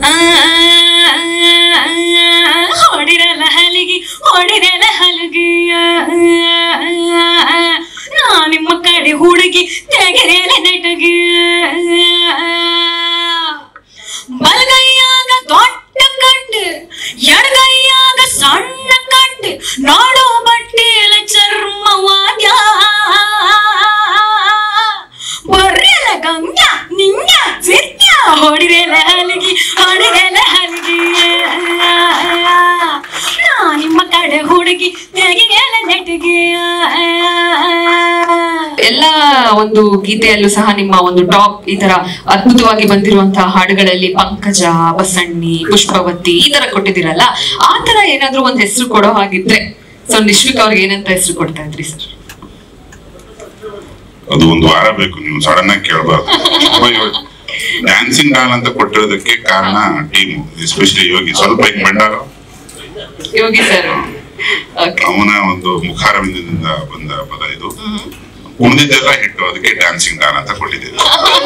ಹೊಡಿರಲ್ಲ ಹಲಿಗಿ ಹೊಡಿರಲ್ಲ ಹಲಗಿ ನಾ ನಿಮ್ಮ ಕಡೆ ಹುಡುಗಿ ತೆಗೆರೆಲ್ಲ ನೆಟಗಿ ಬಲಗೈಯಾಗ ದೊಡ್ಡ ಕಟ್ಟು ಎಡಗೈಯಾಗ ಸಣ್ಣ ಕಟ್ಟು ನೋಡೋ ಬಟ್ಟೆಲ ಚರ್ಮವಾದ್ಯ ಬರ್ರೆಲ ಗಂಗ ನಿಂಗ ಸಿತ್ಯ ಹೊಡಿರೆಲ ಹಲಗಿ ಹೊಡಿರೆಲ ಹಲಗಿ ನಾ ನಿಮ್ಮ ಕಡೆ ಹುಡುಗಿ ತೆಗಿಗೆಲ್ಲ ನೆಟ್ಟಿಗೆ ಎಲ್ಲ ಒಂದು ಗೀತೆಯಲ್ಲೂ ಸಹ ನಿಮ್ಮ ಒಂದು ಟಾಪ್ ಈ ತರ ಅದ್ಭುತವಾಗಿ ಬಂದಿರುವಂತಹ ಹಾಡುಗಳಲ್ಲಿ ಪಂಕಜ ಬಸಣ್ಣಿ ಪುಷ್ಪವತಿ ಈ ತರ ಕೊಟ್ಟಿದ್ದೀರಲ್ಲ ಆ ತರ ಏನಾದ್ರೂ ಒಂದ್ ಹೆಸರು ಕೊಡೋ ಹಾಗಿದ್ರೆ ಸೊ ನಿಶ್ವಿಕ್ ಅವ್ರಿಗೆ ಏನಂತ ಹೆಸರು ಕೊಡ್ತಾ ಇದ್ರಿ ಸರ್ ಅದು ಒಂದು ವಾರ ಬೇಕು ನೀವು ಸಡನ್ ಆಗಿ ಕೇಳಬಾರ್ದು ಡ್ಯಾನ್ಸಿಂಗ್ ಡಾಲ್ ಅಂತ ಕೊಟ್ಟಿರೋದಕ್ಕೆ ಕಾರಣ ಟೀಮ್ ಎಸ್ಪೆಷಲಿ ಯೋಗಿ ಸ್ವಲ್ಪ ಹಿಂಗ್ ಬಂಡಾಗ ಯೋಗಿ ಸರ್ ಓಕೆ ಅವನ ಒಂದು ಮುಖಾರವಿಂದದಿಂದ ಬಂದ ಪದ ಇದು ಉಳಿದಿದ್ದೆಲ್ಲ ಹಿಟ್ಟು ಅದಕ್ಕೆ ಡ್ಯಾನ್ಸಿಂಗ್ ಡಾಲ್ ಅಂತ ಕೊಟ್ಟಿದ್ದೇವೆ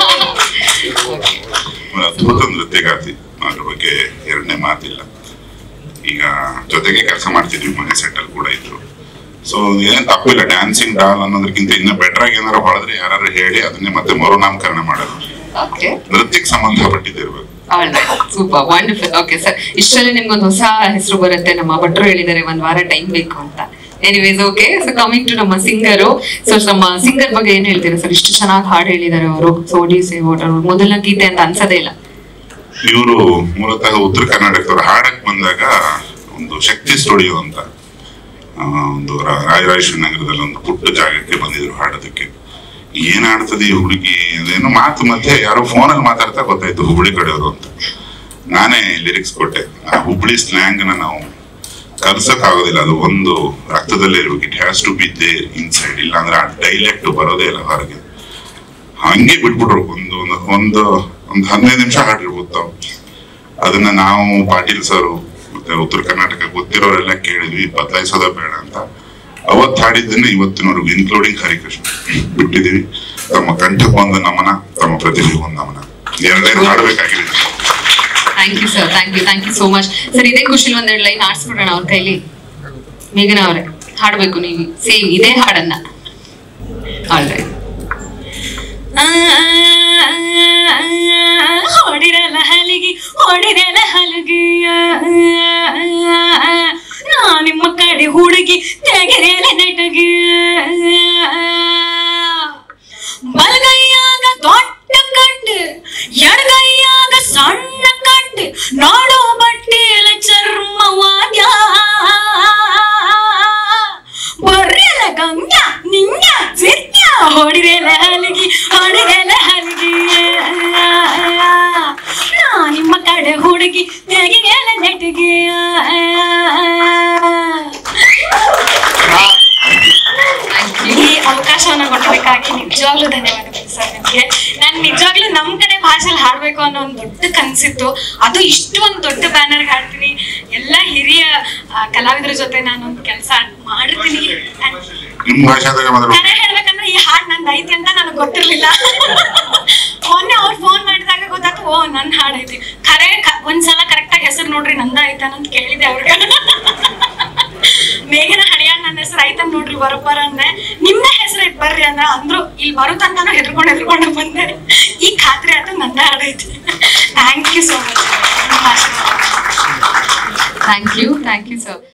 ಒಂದು ಅದ್ಭುತ ನೃತ್ಯಗಾರ್ತಿ ಅದ್ರ ಬಗ್ಗೆ ಎರಡನೇ ಮಾತಿಲ್ಲ ಈಗ ಜೊತೆಗೆ ಕೆಲಸ ಮಾಡ್ತಿದ್ವಿ ಮನೆ ಸೆಟ್ ಅಲ್ಲಿ ಕೂಡ ಇದ್ರು ಸೊ ಏನ್ ತಪ್ಪಿಲ್ಲ ಡ್ಯಾನ್ಸಿಂಗ್ ಡಾಲ್ ಅನ್ನೋದಕ್ಕಿಂತ ಇನ್ನ ಬೆಟರ್ ಆಗಿ ಏನಾರು ಹೊಳೆದ್ರೆ ಯಾರು ಹೇಳಿ ಅದನ್ನೇ ಮತ್ತೆ ಮರುನಾಮಕರಣ ಮಾಡೋದು ಓಕೆ ನೃತ್ಯಕ್ಕೆ ಸಂಬಂಧಪಟ್ಟಿದ್ದಿರ್ಬೇಕು ಸೂಪರ್ ವಂಡರ್ಫುಲ್ ಓಕೆ ಸರ್ ಇಷ್ಟರಲ್ಲಿ ನಿಮ್ಗೊಂದು ಹೊಸ ಹೆಸರು ಬರುತ್ತೆ ನಮ್ಮ ಭಟ್ರು ಹೇಳಿದ್ದಾರೆ ಒಂದ್ ವಾರ ಟೈಮ್ ಬೇಕು ಅಂತ anyways okay so coming to ನಮ್ಮ ಸಿಂಗರು ಸೊ ನಮ್ಮ ಸಿಂಗರ್ ಬಗ್ಗೆ ಏನ್ ಹೇಳ್ತೀರಾ ಸರ್ ಇಷ್ಟು ಚೆನ್ನಾಗಿ ಹಾಡು ಹೇಳಿದ್ದಾರೆ ಅವರು ಸೊ ಡಿ ಸಿ ಅವರು ಮೊದಲನೇ ಗೀತೆ ಅಂತ ಅನ್ಸದೇ ಇಲ್ಲ ಇವರು ಮೂಲತಃ ಉತ್ತರ ಕರ್ನಾಟಕದವರು ಹಾಡಕ್ ಬಂದಾಗ ಒಂದು ಶಕ್ತಿ ಸ್ಟುಡಿಯೋ ಅಂತ ಆ, ಒಂದು ರಾ- ರಾಜರಾಜೇಶ್ವರಿ ನಗರದಲ್ಲಿ ಒಂದು ಪುಟ್ಟ ಜಾಗಕ್ಕೆ ಬಂದಿದ್ರು ಹಾಡೋದಕ್ಕೆ ಏನ್ ಆಡ್ತದೆ ಈ ಹುಡುಗಿ ಅದೇನೋ ಮಾತು ಮಧ್ಯೆ ಯಾರೋ ಫೋನಲ್ಲಿ ಮಾತಾಡ್ತಾ ಗೊತ್ತಾಯ್ತು ಹುಬ್ಳಿ ಕಡೆಯವರು ಅಂತ ನಾನೇ ಲಿರಿಕ್ಸ್ ಕೊಟ್ಟೆ ಆ ಹುಬ್ಳಿ ಸ್ಲ್ಯಾಂಗ್ ನ ನಾವು ಕಲ್ಸಕ್ ಆಗೋದಿಲ್ಲ ಅದು ಒಂದು ರಕ್ತದಲ್ಲೇ ಇರ್ಬೇಕು it has to be there inside ಇಲ್ಲ ಅಂದ್ರೆ ಆ ಡೈಲೆಕ್ಟ್ ಬರೋದೇ ಇಲ್ಲ ಹೊರಗೆ ಹಂಗೆ ಬಿಟ್ಬಿಟ್ರು ಒಂದು ಒಂದು ಒಂದು ಒಂದು ಹದಿನೈದು ನಿಮಿಷ ಹಾಡಿರ್ಬೋದು ತಾವು ಅದನ್ನ ನಾವು ಪಾಟೀಲ್ ಸರ್ ಮತ್ತೆ ಉತ್ತರ ಕರ್ನಾಟಕ ಗೊತ್ತಿರೋರೆಲ್ಲ ಕೇಳಿದ್ವಿ ಬದಲಾಯಿಸೋದ ಬೇಡ ಅಂತ ಅವತ್ತು ಹಾಡಿದ್ದನ್ನ ಇವತ್ತಿನವರೆಗೂ ಇನ್ಕ್ಲೂಡಿಂಗ್ ಹರಿಕೃಷ್ಣ ಬಿಟ್ಟಿದೀವಿ ತಮ್ಮ ಕಂಠಕ್ಕೆ ಒಂದು ನಮನ ತಮ್ಮ ಪ್ರತಿಭೆಗೆ ಒಂದು ನಮನ ಎರಡೇನು ಹಾಡ್ಬೇಕಾಗಿದೆ thank you sir thank you thank you so much sir ಇದೇ ಖುಷಿಲಿ ಒಂದೆರಡು ಲೈನ್ ಆಡ್ಸ್ಬಿಡೋಣ ಅವ್ರ ಕೈಲಿ ಮೇಘನ ಅವರೇ ಹಾಡ್ಬೇಕು ನೀವು ಸೇಮ್ ಇದೇ ಹಾಡನ್ನ ಆಲ್ರೈಟ್ ಹೊಡಿರಲ್ಲ ಹಲಿಗಿ ಹೊಡಿರಲ್ಲ ಹಲಗಿ ನಾ ನಿಮ್ಮ ಕಡೆ ಹುಡುಗಿ ತೆಗೆರೆಲ್ಲ ನೆಟಗಿ ಬಲಗೈಯಾಗ ದೊಡ್ಡ ಕಟ್ಟು ಎಡಗೈಯಾಗ ಸಣ್ಣ ಕಟ್ಟು ನೋಡೋ ಬಟ್ಟೆಲ ಚರ್ಮವಾದ್ಯ ಬರ್ರೆಲ ಗಂಗ ನಿಂಗ ಸಿತ್ಯ ಹೊಡಿರೆಲ ಹಲಗಿ ಹೊಡಿರೆಲ ಹಲಗಿ ನಾ ನಿಮ್ಮ ಕಡೆ ಹುಡುಗಿ ತೆಗಿಗೆಲ್ಲ ನೆಟ್ಟಿಗೆ ಥ್ಯಾಂಕ್ ಯು ಈ ಅವಕಾಶವನ್ನ ಕೊಟ್ಟಬೇಕಾಗಿ ನಿಜವಾಗ್ಲೂ ಧನ್ಯವಾದಗಳು ಸರ್ ನಿಮ್ಗೆ ನಾನು ನಿಜವಾಗ್ಲೂ ನಮ್ ಕಡೆ ಭಾಷೆಲಿ ಹಾಡ್ಬೇಕು ಅನ್ನೋ ಒಂದು ದೊಡ್ಡ ಕನ್ಸಿತ್ತು ಅದು ಇಷ್ಟು ಒಂದು ದೊಡ್ಡ ಬ್ಯಾನರ್ ಹಾಡ್ತೀನಿ ಎಲ್ಲ ಹಿರಿಯ ಆ, ಕಲಾವಿದರ ಜೊತೆ ನಾನು ಒಂದು ಕೆಲಸ ಮಾಡಿರ್ತೀನಿ ನಿಮ್ ಭಾಷಾದಾಗ ಮಾತ್ರ ಕರೆ ಹೇಳ್ಬೇಕಂದ್ರೆ ಈ ಹಾಡ್ ನಂದು ಐತಿ ಅಂತ ನನಗೆ ಗೊತ್ತಿರ್ಲಿಲ್ಲ ಮೊನ್ನೆ ಅವ್ರು ಫೋನ್ ಮಾಡಿದಾಗ ಗೊತ್ತಾಯ್ತು ಓ ನನ್ನ ಹಾಡ್ ಐತಿ ಖರೆ ಕ- ಒಂದ್ಸಲ ಕರೆಕ್ಟಾಗಿ ಹೆಸರು ನೋಡ್ರಿ ನಂದ ಐತಾನ ಅಂತ ಕೇಳಿದೆ ಅವ್ರಿಗೆ ಮೇಘನ ಹಳಿಯಾಳ್ ನನ್ನ ಹೆಸರು ಐತನ್ ನೋಡ್ರಿ ಬರೋಬ್ಬರ ಅಂದೆ ನಿಮ್ದ ಹೆಸರು ಐತ್ ಬರ್ರಿ ಅಂದ್ರ ಅಂದ್ರು ಇಲ್ಲಿ ಬರುತ್ತಂತಾನು ಹೆದರ್ಕೊಂಡು ಹೆದರ್ಕೊಂಡು ಬಂದೆ ಈ ಖಾತ್ರಿ ಆಯ್ತು ನಂದ ಹಾಡ್ ಐತಿ thank you so much thank you thank you sir